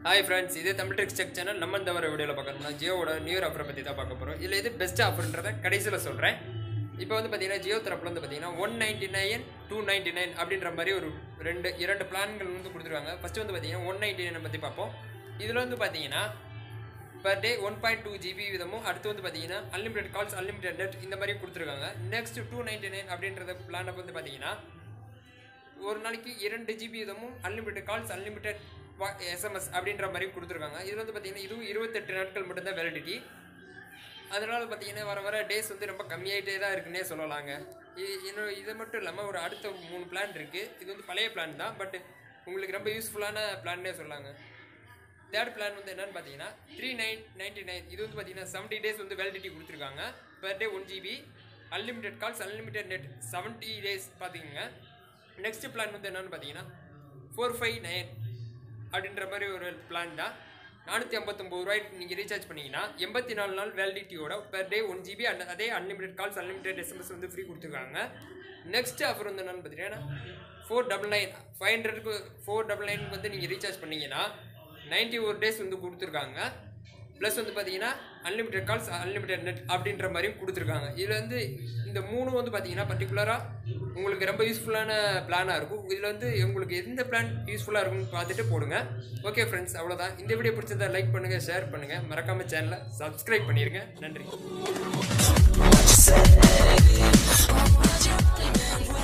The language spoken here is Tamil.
ஹாய் ஃப்ரெண்ட்ஸ் இது தமிழ் டெக்ஸ் செக் சேனல் நம்ம இந்த வர வீடியோவில் பார்க்கணும்னா ஜியோவோட நியூ இயர் ஆஃபரை பற்றி தான் பார்க்க போகிறோம் இதில் இது பெஸ்ட் ஆஃபர்ன்றதை கடைசியில் சொல்கிறேன் இப்போ வந்து பார்த்தீங்கன்னா ஜியோ தரப்புல வந்து பார்த்தீங்கன்னா one ninety nine two ninety nine அப்படின்ற மாதிரி ஒரு ரெண்டு இரண்டு பிளான்கள் வந்து கொடுத்துருக்காங்க ஃபஸ்ட்டு வந்து பார்த்தீங்கன்னா ஒன் நைன்டி நைனை பற்றி பார்ப்போம் இதில் வந்து பார்த்தீங்கன்னா per day one point two GB விதமும் அடுத்து வந்து பார்த்தீங்கன்னா அன்லிமிடெட் கால்ஸ் அன்லிமிடெட் நெட் இந்த மாதிரி கொடுத்துருக்காங்க நெக்ஸ்ட் டூ நைன்டி நைன் அப்படின்றத பிளானை வந்து பார்த்தீங்கன்னா ஒரு நாளைக்கு இரண்டு ஜிபி வீதமும் அன்லிமிட்டட் கால்ஸ் அன்லிமிட்டட் எஸ்எம்எஸ் அப்படின்ற மாதிரி கொடுத்துருக்காங்க இது வந்து பார்த்தீங்கன்னா இதுவும் இருபத்தெட்டு நாட்கள் மட்டும்தான் வேலிடிட்டி அதனால் பார்த்தீங்கன்னா வர வர டேஸ் வந்து ரொம்ப கம்மியாயிட்டே தான் இருக்குன்னே சொல்லலாங்க இ- இன்னும் இது மட்டும் இல்லாமல் ஒரு அடுத்த மூணு பிளான் இருக்குது இது வந்து பழைய பிளான் தான் பட் உங்களுக்கு ரொம்ப யூஸ்ஃபுல்லான பிளான்னே சொல்லாங்க தேர்ட் பிளான் வந்து என்னன்னு பார்த்தீங்கன்னா த்ரீ நைன் நைன்டி நைன் இது வந்து பார்த்தீங்கன்னா செவன்ட்டி டேஸ் வந்து வேலிடிட்டி கொடுத்துருக்காங்க per day one GB unlimited calls unlimited net seventy days பார்த்துக்கோங்க நெக்ஸ்ட் பிளான் வந்து என்னன்னு பார்த்தீங்கன்னா ஃபோர் ஃபைவ் நைன் அப்படின்ற மாதிரி ஒரு பிளான் தான் நானூற்றி ஐம்பத்தொம்பது ரூபாய்க்கு நீங்கள் ரீசார்ஜ் பண்ணீங்கன்னா எண்பத்தி நாலு நாள் வேலிடிட்டியோட per day one GB and அதே அன்லிமிட்டெட் கால்ஸ் அன்லிமிட்டெட் எஸ்எம்எஸ் வந்து ஃப்ரீ கொடுத்துருக்காங்க நெக்ஸ்ட் ஆஃபர் வந்து என்னன்னு பார்த்தீங்கன்னா ஃபோர் டபுள் நைன் ஃபைவ் ஹண்ட்ரடுக்கு ஃபோர் டபுள் நைனுக்கு வந்து நீங்கள் ரீசார்ஜ் பண்ணீங்கன்னா நைன்ட்டி ஒரு டேஸ் வந்து கொடுத்துருக்காங்க ப்ளஸ் வந்து பார்த்தீங்கன்னா அன்லிமிட்டெட் கால்ஸ் அன்லிமிட்டெட் நெட் அப்படின்ற மாதிரியும் கொடுத்துருக்காங்க இதில் வந்து இந்த மூணு வந்து பார்த்தீங்கன்னா பர்டிகுலராக உங்களுக்கு ரொம்ப யூஸ்ஃபுல்லான பிளானாக இருக்கும் இதில் வந்து உங்களுக்கு எந்த பிளான் யூஸ்ஃபுல்லாக இருக்கும்னு பார்த்துட்டு போடுங்க ஓகே ஃப்ரெண்ட்ஸ் அவ்வளோதான் இந்த வீடியோ பிடிச்சதா லைக் பண்ணுங்கள் ஷேர் பண்ணுங்கள் மறக்காமல் சேனலை சப்ஸ்கிரைப் பண்ணிடுங்க நன்றி